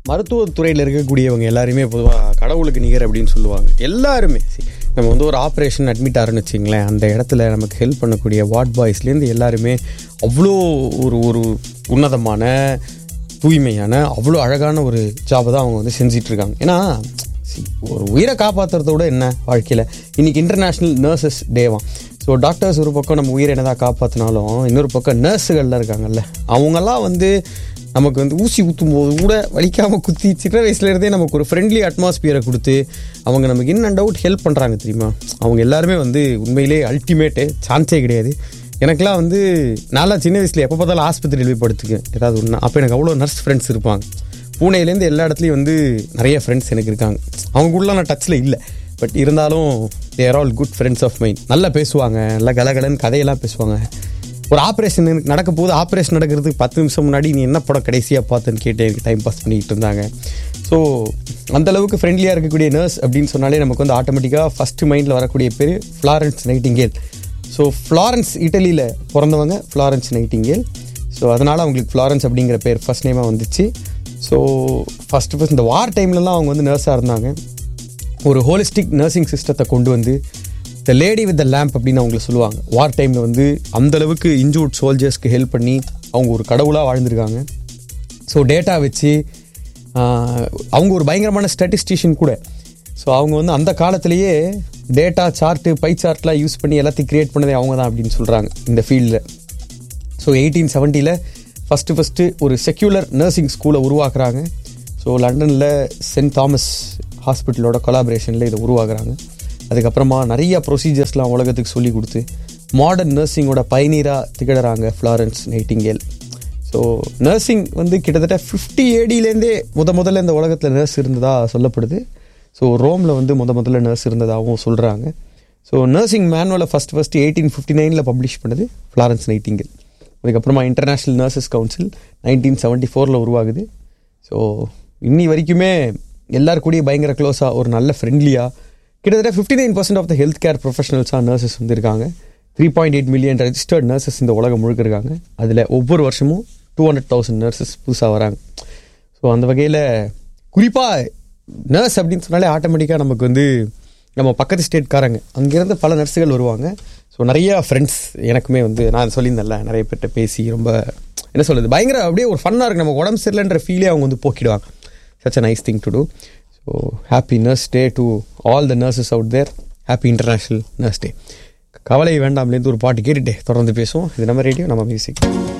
மருத்துவத்துறையில் இருக்கக்கூடியவங்க எல்லாருமே பொதுவாக கடவுளுக்கு நிகர் அப்படின்னு சொல்லுவாங்க எல்லாருமே See, நம்ம வந்து ஒரு ஆப்ரேஷன் அட்மிட் ஆகிறோன்னு வச்சிங்களேன் அந்த இடத்துல நமக்கு ஹெல்ப் பண்ணக்கூடிய வார்ட் பாய்ஸ்லேருந்து எல்லாருமே அவ்வளோ ஒரு ஒரு உன்னதமான தூய்மையான அவ்வளோ அழகான ஒரு ஜாபை தான் அவங்க வந்து செஞ்சிட்டு இருக்காங்க ஏன்னா see, ஒரு உயிரை காப்பாற்றுறத விட என்ன வாழ்க்கையில் இன்னைக்கு இன்டர்நேஷ்னல் நர்சஸ் டேவாம் ஸோ டாக்டர்ஸ் ஒரு பக்கம் நம்ம உயிரை என்னதான் காப்பாற்றினாலும் இன்னொரு பக்கம் நர்ஸுகள்லாம் இருக்காங்கல்ல அவங்கெல்லாம் வந்து நமக்கு வந்து ஊசி ஊற்றும் போது கூட வலிக்காமல் குத்தி சின்ன வயசுல இருந்தே நமக்கு ஒரு ஃப்ரெண்ட்லி அட்மாஸ்பியரை கொடுத்து அவங்க நமக்கு இன் அண்ட் அவுட் ஹெல்ப் பண்ணுறாங்க தெரியுமா அவங்க எல்லாருமே வந்து உண்மையிலே அல்டிமேட்டு சான்ஸே கிடையாது எனக்கெல்லாம் வந்து நான்லாம் சின்ன வயசில் எப்போ பார்த்தாலும் ஆஸ்பத்திரியில் போய் படுத்துக்கேன் ஏதாவது ஒன்று அப்போ எனக்கு அவ்வளோ நர்ஸ் ஃப்ரெண்ட்ஸ் இருப்பாங்க பூனேலேருந்து எல்லா இடத்துலையும் வந்து நிறைய ஃப்ரெண்ட்ஸ் எனக்கு இருக்காங்க அவங்க கூட நான் டச்சில் இல்லை பட் இருந்தாலும் they're all good friends of mind நல்லா பேசுவாங்க நல்லா கலகலன்னு கதையெல்லாம் பேசுவாங்க ஒரு ஆப்ரேஷன் எனக்கு நடக்க போது ஆப்ரேஷன் நடக்கிறதுக்கு பத்து நிமிஷம் முன்னாடி நீ என்ன படம் கடைசியாக பார்த்துன்னு கேட்டு எனக்கு டைம் பாஸ் பண்ணிக்கிட்டு இருந்தாங்க ஸோ அந்த அளவுக்கு ஃப்ரெண்ட்லியாக இருக்கக்கூடிய நர்ஸ் அப்படின்னு சொன்னாலே நமக்கு வந்து ஆட்டோமேட்டிக்காக ஃபஸ்ட்டு மைண்டில் வரக்கூடிய பேர் ஃப்ளாரன்ஸ் நைட்டிங்கேல் ஸோ ஃப்ளாரன்ஸ் இட்டலியில் பிறந்தவங்க ஃப்ளாரன்ஸ் நைட்டிங்கேல் ஸோ அதனால் அவங்களுக்கு ஃப்ளாரன்ஸ் அப்படிங்கிற பேர் ஃபர்ஸ்ட் நேமாக வந்துச்சு ஸோ ஃபஸ்ட்டு ஃபஸ்ட் இந்த வார் டைம்லலாம் அவங்க வந்து நர்ஸாக இருந்தாங்க ஒரு ஹோலிஸ்டிக் நர்சிங் சிஸ்டத்தை கொண்டு வந்து the lady with the lamp அப்படின்னு அவங்கள சொல்லுவாங்க வார் டைமில் வந்து அந்த அளவுக்கு இன்ஜூர்ட் சோல்ஜர்ஸ்க்கு ஹெல்ப் பண்ணி அவங்க ஒரு கடவுளாக வாழ்ந்திருக்காங்க ஸோ டேட்டா வச்சு ஆஹ், அவங்க ஒரு பயங்கரமான ஸ்டாட்டிஸ்டிஷியன் கூட ஸோ அவங்க வந்து அந்த காலத்திலேயே டேட்டா சார்ட்டு பை சார்ட்லாம் யூஸ் பண்ணி எல்லாத்தையும் கிரியேட் பண்ணதே அவங்க தான் அப்படின்னு சொல்கிறாங்க இந்த ஃபீல்டில் ஸோ எயிட்டீன் செவன்ட்டியில் ஃபஸ்ட்டு ஃபஸ்ட்டு ஒரு செக்யூலர் நர்சிங் ஸ்கூலை உருவாக்குறாங்க ஸோ லண்டனில் சென்ட் தாமஸ் ஹாஸ்பிட்டலோட கொலாபரேஷனில் இதை உருவாக்குறாங்க அதுக்கப்புறமா நிறைய ப்ரொசீஜர்ஸ்லாம் உலகத்துக்கு சொல்லி கொடுத்து மாடர்ன் நர்சிங்கோட பயனீராக திகழறாங்க ஃப்ளாரன்ஸ் நைட்டிங்கேல் ஸோ நர்சிங் வந்து கிட்டத்தட்ட ஃபிஃப்டி ஏடியிலேருந்தே முத முதல்ல இந்த உலகத்தில் நர்ஸ் இருந்ததா சொல்லப்படுது ஸோ ரோமில் வந்து முத முதல்ல நர்ஸ் இருந்ததாகவும் சொல்கிறாங்க ஸோ நர்சிங் மேனுவலை ஃபஸ்ட் ஃபஸ்ட் எயிட்டீன் ஃபிஃப்டி நைனில் பப்ளிஷ் பண்ணது ஃப்ளாரன்ஸ் நைட்டிங்கல் அதுக்கப்புறமா international nurses council nineteen seventy ஃபோரில் உருவாகுது ஸோ இன்னி வரைக்குமே எல்லார் கூடயும் பயங்கர க்ளோஸாக ஒரு நல்ல ஃப்ரெண்ட்லியாக கிட்டத்தட்ட fifty nine percent of the health care ப்ரொஃபஷனல்ஸாக நர்சஸ் வந்து இருக்காங்க three point eight million registered nurses இந்த உலகம் முழுக்க இருக்காங்க அதில் ஒவ்வொரு வருஷமும் டூ ஹண்ட்ரட் தௌசண்ட் நர்சஸ் புதுசாக வராங்க ஸோ அந்த வகையில் குறிப்பாக நர்ஸ் அப்படின்னு சொன்னாலே ஆட்டோமேட்டிக்காக நமக்கு வந்து நம்ம பக்கத்து ஸ்டேட்காரங்க அங்கேருந்து பல நர்ஸுகள் வருவாங்க ஸோ நிறைய ஃப்ரெண்ட்ஸ் எனக்குமே வந்து நான் சொல்லியிருந்தேன்ல நிறைய பேர்கிட்ட பேசி ரொம்ப என்ன சொல்றது பயங்கர அப்படியே ஒரு ஃபன்னாக இருக்கு நம்ம உடம்பு சரியில்லைன்ற ஃபீலே அவங்க வந்து போக்கிடுவாங்க such a nice thing to do so happy nurse day to all the nurses out there happy international nurse day கவலை வேண்டாம்லேருந்து ஒரு பாட்டு கேட்டுட்டே தொடர்ந்து பேசுவோம் இது நம்ம ரேடியோ நம்ம மியூசிக்